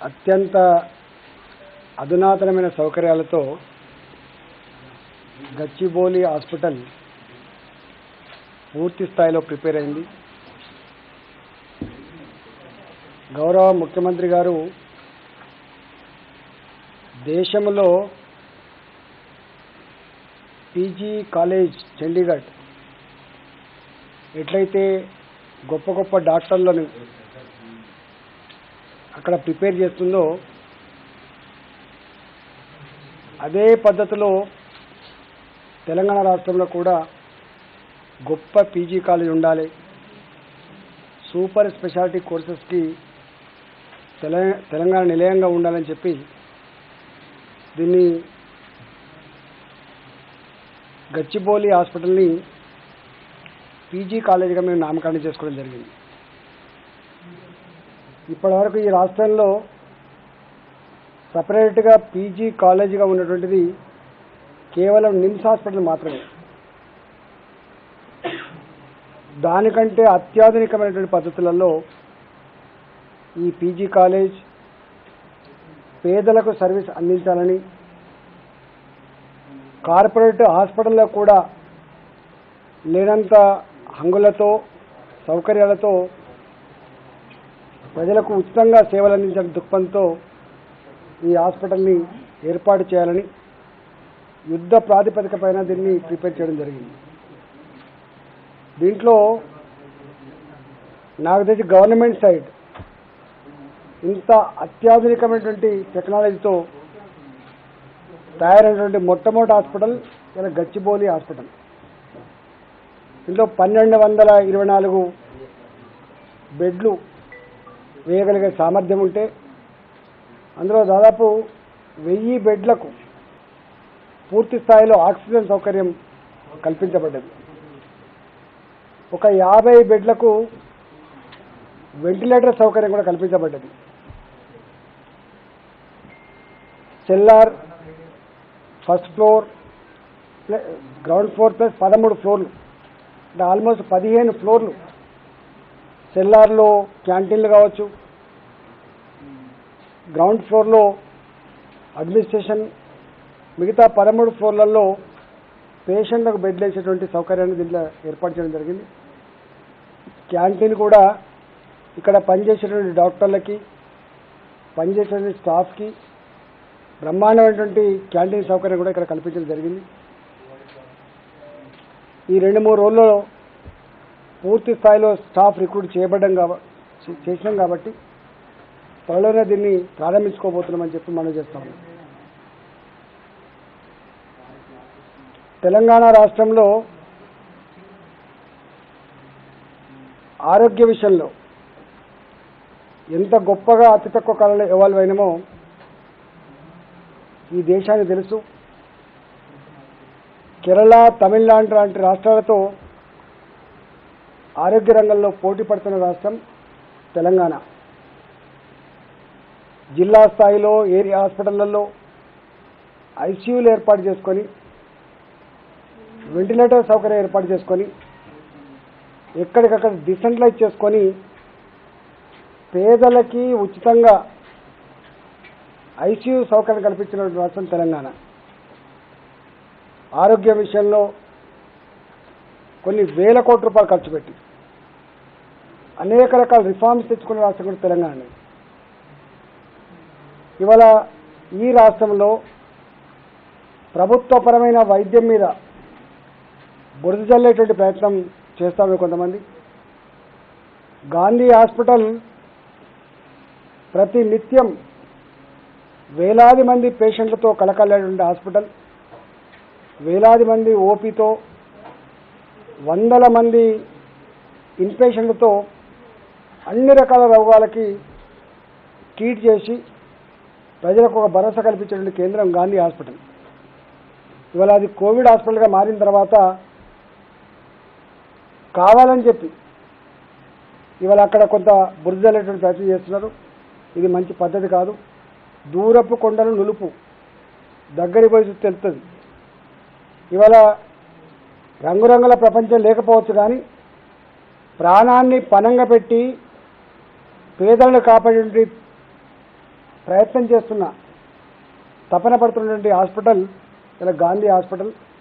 అత్యంత అధునాతనమైన సౌకర్యాలతో గచ్చిబౌలి హాస్పిటల్ పూర్తి స్థాయిలో ప్రిపేర్ అయింది గౌరవ ముఖ్యమంత్రి గారు దేశంలో పీజీ కాలేజ్ చండీగఢ్ ఎట్లయితే గొప్ప గొప్ప డాక్టర్లను అక్కడ ప్రిపేర్ చేస్తుందో అదే పద్ధతిలో తెలంగాణ రాష్ట్రంలో కూడా గొప్ప పీజీ కాలేజ్ ఉండాలి సూపర్ స్పెషాలిటీ కోర్సెస్కి తెల తెలంగాణ నిలయంగా ఉండాలని చెప్పి దీన్ని గచ్చిబౌలి హాస్పిటల్ని పీజీ కాలేజీగా మేము నామకరణం చేసుకోవడం జరిగింది ఇప్పటివరకు ఈ రాష్ట్రంలో సపరేట్గా పీజీ కాలేజీగా ఉన్నటువంటిది కేవలం నిమ్స్ హాస్పిటల్ మాత్రమే దానికంటే అత్యాధునికమైనటువంటి పద్ధతులలో ఈ పీజీ కాలేజ్ పేదలకు సర్వీస్ అందించాలని కార్పొరేట్ హాస్పిటల్లో కూడా లేనంత హంగులతో సౌకర్యాలతో ప్రజలకు ఉచితంగా సేవలు అందించిన దృక్పథంతో ఈ హాస్పిటల్ని ఏర్పాటు చేయాలని యుద్ధ ప్రాతిపదిక పైన దీన్ని ప్రిపేర్ చేయడం జరిగింది దీంట్లో నాకు తెలిసి గవర్నమెంట్ సైడ్ ఇంత అత్యాధునికమైనటువంటి టెక్నాలజీతో తయారైనటువంటి మొట్టమొదటి హాస్పిటల్ ఇలా గచ్చిబౌలి హాస్పిటల్ ఇందులో పన్నెండు వందల ఇరవై నాలుగు బెడ్లు వేయగలిగే సామర్థ్యం ఉంటే అందులో దాదాపు వెయ్యి బెడ్లకు పూర్తి స్థాయిలో ఆక్సిజన్ సౌకర్యం కల్పించబడ్డది ఒక యాభై బెడ్లకు వెంటిలేటర్ సౌకర్యం కూడా కల్పించబడ్డది cellar first floor plus ground floor plus పదమూడు ఫ్లోర్లు అంటే ఆల్మోస్ట్ పదిహేను ఫ్లోర్లు సెల్లార్లో క్యాంటీన్లు కావచ్చు గ్రౌండ్ ఫ్లోర్లో అడ్మినిస్ట్రేషన్ మిగతా పదమూడు ఫ్లోర్లలో పేషెంట్లకు బెడ్లు వేసేటువంటి సౌకర్యాన్ని దీంట్లో ఏర్పాటు చేయడం జరిగింది క్యాంటీన్ కూడా ఇక్కడ పనిచేసేటువంటి డాక్టర్లకి పనిచేసేటువంటి స్టాఫ్కి బ్రహ్మాండమైనటువంటి క్యాంటీన్ సౌకర్యం కూడా ఇక్కడ కల్పించడం జరిగింది ఈ రెండు మూడు రోజుల్లో పూర్తి స్థాయిలో స్టాఫ్ రిక్రూట్ చేయబడ్డం కాబట్టి చేసినాం కాబట్టి త్వరలోనే దీన్ని ప్రారంభించుకోబోతున్నామని చెప్పి మనం చేస్తాము తెలంగాణ రాష్ట్రంలో ఆరోగ్య విషయంలో ఎంత గొప్పగా అతి తక్కువ కాలంలో ఎవాల్వ్ అయినామో ఈ దేశానికి తెలుసు కేరళ తమిళనాడు లాంటి రాష్ట్రాలతో ఆరోగ్య రంగంలో పోటీ పడుతున్న రాష్ట్రం తెలంగాణ జిల్లా స్థాయిలో ఏరియా హాస్పిటళ్లలో ఐసీయూలు ఏర్పాటు చేసుకొని వెంటిలేటర్ సౌకర్యం ఏర్పాటు చేసుకొని ఎక్కడికక్కడ డిసెంట్రలైజ్ చేసుకొని పేదలకి ఉచితంగా ఐసీయూ సౌకర్యం కల్పించిన రాష్ట్రం తెలంగాణ ఆరోగ్య విషయంలో కొన్ని వేల కోట్ల రూపాయలు ఖర్చు పెట్టి అనేక రకాల రిఫార్మ్స్ తెచ్చుకున్న రాష్ట్రం కూడా తెలంగాణ ఇవాళ ఈ రాష్ట్రంలో ప్రభుత్వపరమైన వైద్యం మీద బురద జల్లేటువంటి ప్రయత్నం చేస్తాము కొంతమంది గాంధీ హాస్పిటల్ ప్రతి నిత్యం వేలాది మంది పేషెంట్లతో కలకలేటువంటి హాస్పిటల్ వేలాది మంది ఓపీతో వందల మంది ఇన్పేషెంట్లతో అన్ని రకాల రోగాలకి ట్రీట్ చేసి ప్రజలకు ఒక భరోసా కల్పించేటువంటి కేంద్రం గాంధీ హాస్పిటల్ ఇవాళ అది కోవిడ్ హాస్పిటల్గా మారిన తర్వాత కావాలని చెప్పి ఇవాళ అక్కడ కొంత బురదలేటువంటి ప్రయత్నం చేస్తున్నారు ఇది మంచి పద్ధతి కాదు దూరపు కొండలు నులుపు దగ్గరికి పోయి చూస్తే తెలుస్తుంది ఇవాళ రంగురంగుల ప్రపంచం లేకపోవచ్చు కానీ ప్రాణాన్ని పనంగా పెట్టి పేదలను కాపాడే ప్రయత్నం చేస్తున్న తపన పడుతున్నటువంటి హాస్పిటల్ ఇలా గాంధీ హాస్పిటల్